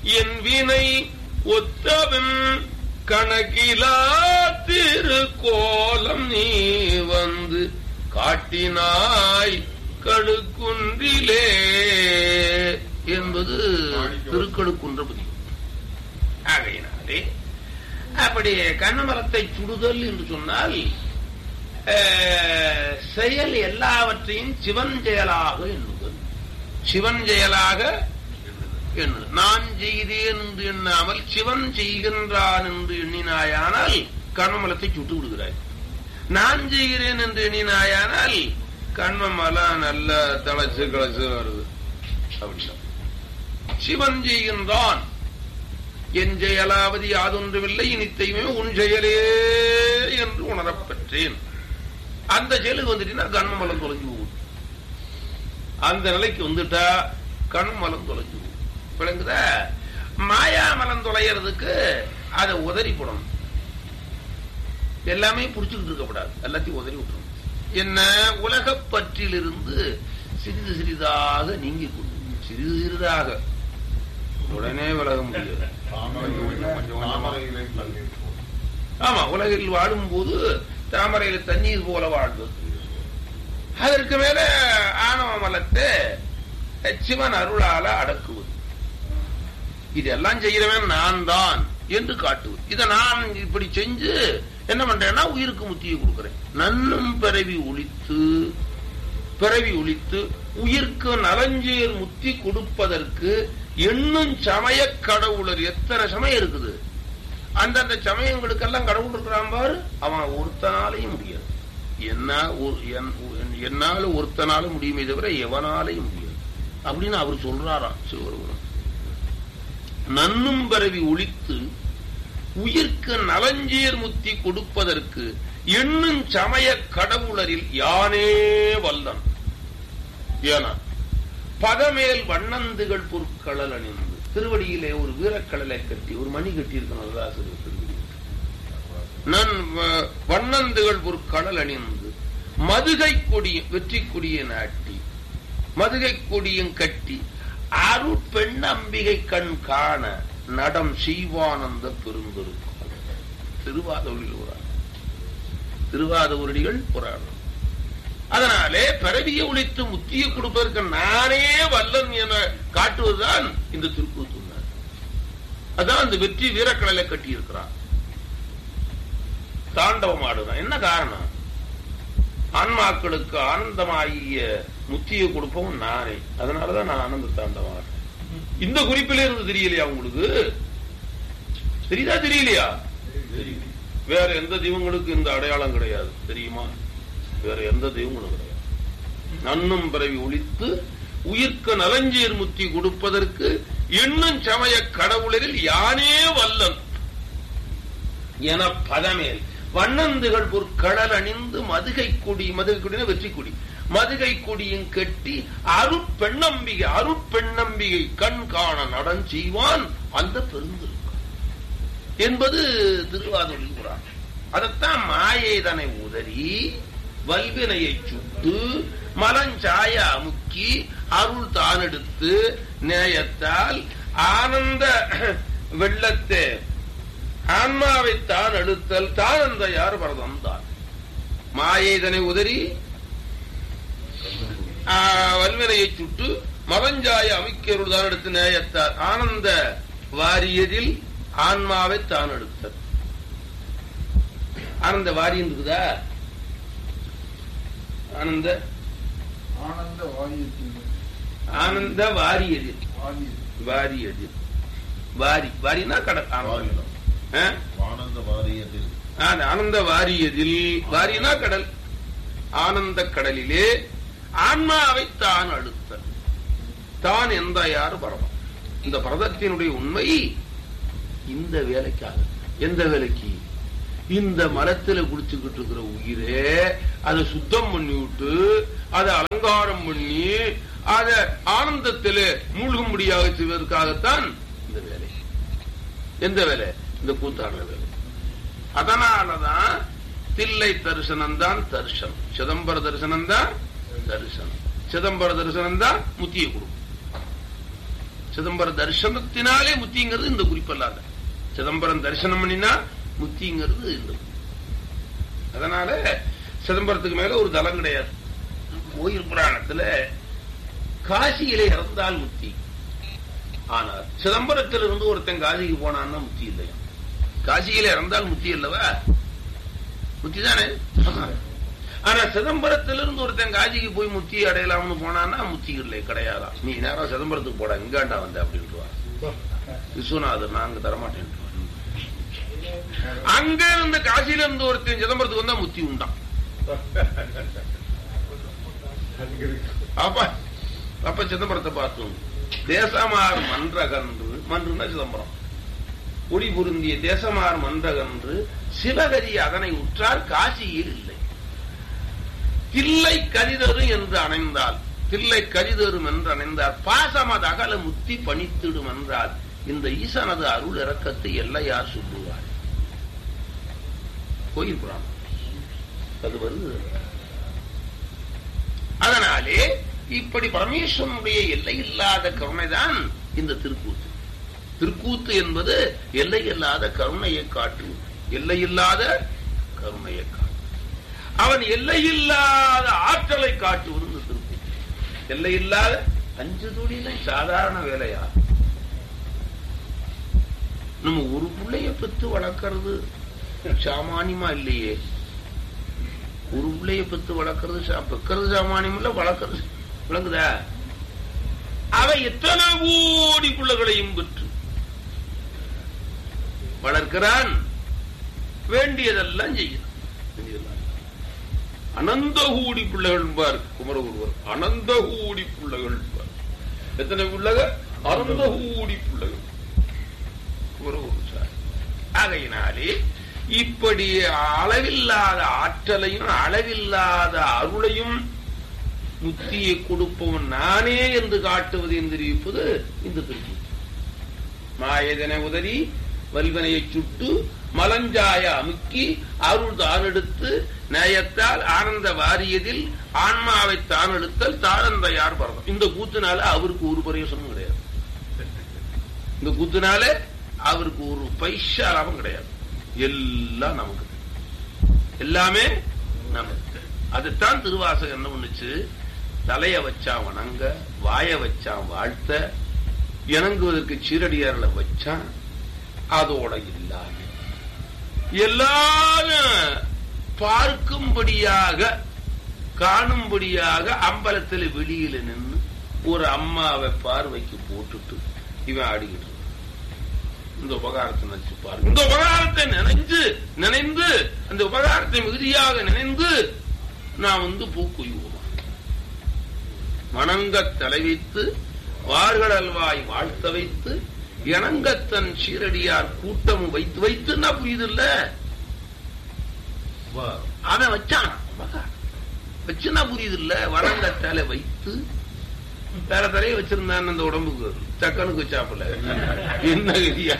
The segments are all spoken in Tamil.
என் வினை ஒத்தவன் கணக்கிலா திருக்கோலம் நீ வந்து காட்டினாய் கழுக்குன்றிலே என்பது திருக்கழுக்குன்றபதி ஆகையினாலே அப்படி கண்ணமரத்தை சுடுதல் என்று சொன்னால் அஹ், செயல் எல்லாவற்றையும் சிவன் செயலாக எண்ணுதல் சிவன் செயலாக எண்ணு நான் செய்தேன் என்று எண்ணாமல் சிவன் செய்கின்றான் என்று எண்ணினாயானால் கர்மமலத்தை சுட்டு விடுகிறாய் நான் செய்கிறேன் என்று எண்ணினாயானால் கர்மமலம் நல்ல தளச்சு களைச்சு வருது அப்படின்னா சிவன் செய்கின்றான் என் செயலாவது யாதொன்றுமில்லை இனித்தையுமே உன் செயலே என்று உணரப் பெற்றேன் அந்த செயலுக்கு வந்துட்டீங்கன்னா கண்மலம் தொலைஞ்சு போகும் அந்த நிலைக்கு வந்துட்டா கண்மலம் தொலைஞ்சு போகும் விளங்குதா மாயாமலம் தொலைகிறதுக்கு அதை உதறி போடணும் எல்லாமே புடிச்சுக்கிட்டு இருக்கக்கூடாது எல்லாத்தையும் உதறி விட்டுரும் என்ன உலகப் பற்றிலிருந்து சிறிது சிறிதாக நீங்கி கொண்டு சிறிது சிறிதாக உடனே விலக முடியாது தாமரையிலே தண்ணீர் போல். ஆமா உலகில் வாழும்போது தாமரையில தண்ணீர் போல வாழ்வது அதற்கு மேல ஆணவ மலத்தை சிவன் அருளால அடக்குவது இதெல்லாம் செய்கிறவன் நான் தான் என்று காட்டுவது இதை நான் இப்படி செஞ்சு என்ன பண்றேன்னா உயிருக்கு முத்தியை கொடுக்கிறேன் நன்னும் பிறவி ஒழித்து பிறவி ஒழித்து உயிர்க்கு நலஞ்சேர் முத்தி கொடுப்பதற்கு எண்ணும் சமய கடவுளர் எத்தனை சமயம் இருக்குது அந்தந்த சமயங்களுக்கெல்லாம் கடவுள் இருக்கிறான் பாரு அவன் ஒருத்தனாலையும் முடியாது என்ன ஒரு- என்- என்னால ஒருத்தனால முடியுமே தவிர எவனாலையும் முடியாது அப்படின்னு அவர் சொல்றாராம் சிவபெருமான் நன்னும் பிறவி ஒழித்து உயிர்க்கு நலஞ்சீர் முத்தி கொடுப்பதற்கு எண்ணும் சமய கடவுளரில் யானே வல்லன் ஏனா பதமேல் வண்ணந்துகள் பொற்களல் அணிந்து திருவடியிலே ஒரு வீரக்கடலை கட்டி ஒரு மணி கட்டி இருக்கணும் ராசர் திருவடி நான் வ- வண்ணந்துகள் பொற்களல் அணிந்து மதுகை கொடியும் வெற்றி கொடியை நாட்டி மதுகை கொடியும் கட்டி அருட்பெண் அம்பிகை கண் காண நடம் சீவானந்த பெருந்திருக்கும் திருவாதூரில் ஒரு திருவாதூரடிகள் புராணம் அதனாலே பிறவியை ஒழித்து முத்தியை கொடுப்பதற்கு நானே வல்லன் என காட்டுவதுதான் இந்த திருக்கூத்துனார் அதான் அந்த வெற்றி வீரக்கடலை கட்டி இருக்கிறான் தாண்டவம் ஆடுறான் என்ன காரணம் ஆன்மாக்களுக்கு ஆனந்தமாகிய முத்தியை கொடுப்பவன் நானே அதனாலதான் நான் ஆனந்த தாண்டவம் ஆடுறேன் இந்த குறிப்பிலே இருந்து தெரியலையா உங்களுக்கு தெரியுதா தெரியலையா வேற எந்த தெய்வங்களுக்கு இந்த அடையாளம் கிடையாது தெரியுமா வேற எந்த தெய்வங்களும் கிடையாது நன்னும் பிறவி ஒழித்து உயிர்க்கு நலஞ்சீர் முத்தி கொடுப்பதற்கு இன்னும் சமய கடவுளரில் யானே வல்லன் என பதமேல் வண்ணந்துகள் பொற்கடல் அணிந்து மதுகை கொடி மதுகை கொடினா வெற்றி கொடி மதுகை கொடியும் கட்டி அருட்பெண்ணம்பிகை அருட்பெண்ணம்பிகை கண் காண நடன் செய்வான் அந்த பெருந்திருக்கும் என்பது திருவாதூரில் குரான் அதைத்தான் மாயேதனை உதறி வல்வினையை சுட்டு மலஞ்சாய அமுக்கி அருள் தான் எடுத்து நேயத்தால் ஆனந்த வெள்ளத்தை ஆன்மாவை தான் எடுத்தல் தான் அந்த யார் பரதம் தான் மாயேதனை உதறி ஆ, வல்வினையை சுட்டு மலஞ்சாய அமிக்கருள் தான் எடுத்து நேயத்தார் ஆனந்த வாரியதில் ஆன்மாவை தான் எடுத்தல் ஆனந்த வாரியம் இருக்குதா ஆனந்த ஆனந்த வாரியத்தில் ஆனந்த வாரியதில் வாரியத்தில் வாரியதில் வாரி வாரினா கடல் ஆனந்தம் ஆ? ஆனந்த வாரியத்தில் ஆ, ஆனந்த வாரியதில் வாரினா கடல் ஆனந்த கடலிலே ஆன்மாவை தான் அழுத்தல் தான் எந்த யார் பரதம் இந்த பரதத்தினுடைய உண்மை இந்த வேலைக்காக எந்த வேலைக்கு இந்த மரத்துல குடிச்சுக்கிட்டு இருக்கிற உயிரே அதை சுத்தம் பண்ணி விட்டு அதை அலங்காரம் பண்ணி அதை ஆனந்தத்தில மூழ்கும்படியாக செய்வதற்காகத்தான் இந்த வேலை எந்த வேலை இந்த கூத்தாடுற வேலை அதனாலதான் தில்லை தரிசனம் தான் தரிசனம் சிதம்பர தரிசனம் தான் தரிசனம் சிதம்பர தரிசனம் தான் முத்தியை கொடுக்கும் சிதம்பர தரிசனத்தினாலே முத்திங்கிறது இந்த குறிப்பல்லாத சிதம்பரம் தரிசனம் பண்ணினா முத்திங்கிறது இந்த குறிப்பு. அதனால சிதம்பரத்துக்கு மேல ஒரு தலம் கிடையாது கோயில் புராணத்துல காசியிலே இறந்தால் முத்தி ஆனால் சிதம்பரத்தில் இருந்து ஒருத்தன் காசிக்கு போனான்னா முத்தி இல்லையா காசியில இறந்தால் முத்தி இல்லவா முத்தி தானே ஆனா சிதம்பரத்திலிருந்து ஒருத்தன் காசிக்கு போய் முத்தி அடையலாம்னு போனான்னா முத்தி இல்லை கிடையாதா நீ நேரம் சிதம்பரத்துக்கு போட எங்காண்டா வந்த அப்படின்ட்டுவா விஸ்வநாதர் நாங்க தரமாட்டேன் அங்க இருந்து காசியில இருந்து ஒருத்தன் சிதம்பரத்துக்கு வந்தா முத்தி உண்டான் அப்ப அப்ப சிதம்பரத்தை பார்த்தோம் தேசமார் மன்றகன்று மன்றுனா சிதம்பரம் ஒளி பொருந்திய தேசமார் மன்றகன்று சிவகதி அதனை உற்றார் காசியில் இல்லை தில்லை கரிதரு என்று அணைந்தால் தில்லை கரிதரும் என்று அணைந்தார் பாசமது அகல முத்தி பணித்திடும் என்றால் இந்த ஈசனது அருள் இறக்கத்தை எல்லையார் சொல்லுவார் கோயில் புராணம் அது வருது அதனாலே இப்படி பரமேஸ்வரனுடைய எல்லை இல்லாத கருணைதான் இந்த திருக்கூத்து திருக்கூத்து என்பது எல்லை இல்லாத கருணையை காட்டு எல்லை இல்லாத கருணையை காட்டு அவன் எல்லையில்லாத ஆற்றலை காட்டுவது இந்த திருக்கூத்து எல்லையில்லாத அஞ்சு துடியில சாதாரண வேலையா நம்ம ஒரு பிள்ளைய பெத்து வளர்க்கறது சாமானியமா இல்லையே ஒரு பிள்ளைய பெத்து வளர்க்கறது சா- பெக்கறது சாமானியம் இல்ல வளர்க்கறது விளங்குதா அவ எத்தனை கோடி பிள்ளைகளையும் பெற்று வளர்க்கிறான் வேண்டியதெல்லாம் செய்கிறான் வேண்டியதெல்லாம். அனந்த கூடி பிள்ளைகள் பார் குமரகுருவர் அனந்த கூடி பிள்ளைகள் பார் எத்தனை பிள்ளைகள் அனந்த கூடி பிள்ளைகள் குமரகுரு சார் ஆகையினாலே இப்படி அளவில்லாத ஆற்றலையும் அளவில்லாத அருளையும் முத்தியை கொடுப்பவன் நானே என்று காட்டுவது என்று தெரிவிப்பது இந்த திருப்பி மாயதனை உதறி வல்வனையை சுட்டு மலஞ்சாய அமுக்கி அருள் தான் எடுத்து நேயத்தால் ஆனந்த வாரியதில் ஆன்மாவை தான் எடுத்தல் தாழந்த யார் பரதம் இந்த கூத்துனால அவருக்கு ஒரு பிரயோசனமும் கிடையாது இந்த கூத்துனால அவருக்கு ஒரு பைசா லாபம் கிடையாது எல்லாம் நமக்கு எல்லாமே நமக்கு அதுதான் திருவாசகம் என்ன பண்ணுச்சு தலைய வச்சான் வணங்க வாய வச்சான் வாழ்த்த இணங்குவதற்கு சீரடியார்ல வச்சான் அதோட இல்லாம எல்லாரும் பார்க்கும்படியாக காணும்படியாக அம்பலத்தில் வெளியில நின்று ஒரு அம்மாவை பார்வைக்கு போட்டுட்டு இவன் ஆடிக்கிட்டு இருக்கான். இந்த உபகாரத்தை நினைச்சு பாருங்க இந்த உபகாரத்தை நினைஞ்சு நினைந்து அந்த உபகாரத்தை மிகுதியாக நினைந்து நான் வந்து பூக்குயுவோமா மணங்கத் தலைவைத்து வார்களல்வாய் வாழ்த்த வைத்து இணங்கத்தன் சீரடியார் கூட்டம் வைத்து வைத்துன்னா புரியுது இல்ல அவன் வச்சான் உபகாரம். வச்சுன்னா புரியுது இல்ல வணங்கத்தால வைத்து வேற தலையை வச்சிருந்தான் அந்த உடம்புக்கு சக்கனுக்கு வச்சாப்புல என்ன கதியா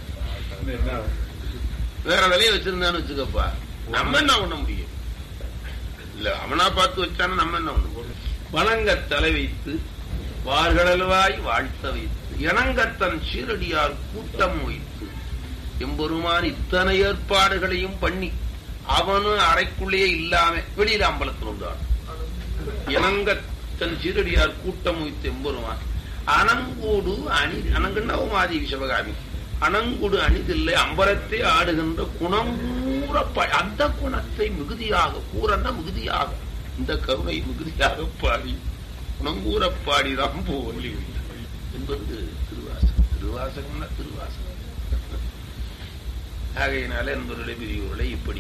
வேற தலையை வச்சிருந்தான்னு வச்சுக்கப்பா நம்ம என்ன பண்ண முடியும் இல்ல அவனா பார்த்து வச்சானா நம்ம என்ன பண்ண முடியும் வணங்க தலை வைத்து வார்களல்வாய் வாழ்த்த வைத்து இணங்கத்தன் சீரடியார் கூட்டம் வைத்து எம்பெருமான் இத்தனை ஏற்பாடுகளையும் பண்ணி அவனும் அறைக்குள்ளேயே இல்லாம வெளியில அம்பலத்தில் வந்தான் இணங்கத்தன் சீரடியார் கூட்டம் வைத்து எம்பெருமான் அனங்கூடு அணி அனங்குன்னா உமாதேவி சிவகாமி அனங்குடு அணிதில்லை அம்பலத்தை ஆடுகின்ற குணங்கூற ப- அந்த குணத்தை மிகுதியாக கூறன்னா மிகுதியாக இந்த கருணை மிகுதியாக பாடி குணங்கூற பாடிதான் போலி என்பது திருவாசகம் திருவாசகம்னா திருவாசகம் ஆகையினால என்பவர்களே பெரியவர்களை இப்படி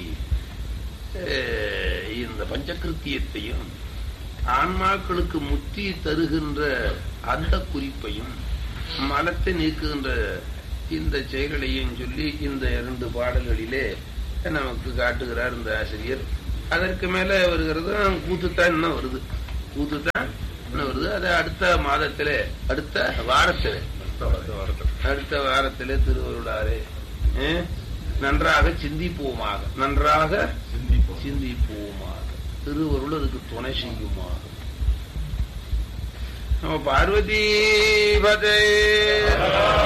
அஹ், இந்த பஞ்சகிருத்தியத்தையும் ஆன்மாக்களுக்கு முத்தி தருகின்ற அந்த குறிப்பையும் மலத்தை நீக்குகின்ற இந்த செயல்களையும் சொல்லி இந்த இரண்டு பாடல்களிலே நமக்கு காட்டுகிறார் இந்த ஆசிரியர் அதற்கு மேல வருகிறது கூத்துத்தான் இன்னும் வருது கூத்துத்தான் இன்னும் வருது அது அடுத்த மாதத்திலே அடுத்த வாரத்திலே அடுத்த வாரத்திலே திருவருளாரே அஹ், நன்றாக சிந்திப்போமாக நன்றாக சிந்திப்போம் சிந்திப்போமாக திருவருள் அதுக்கு துணை செய்யுமாக நம்ம பார்வதி பதே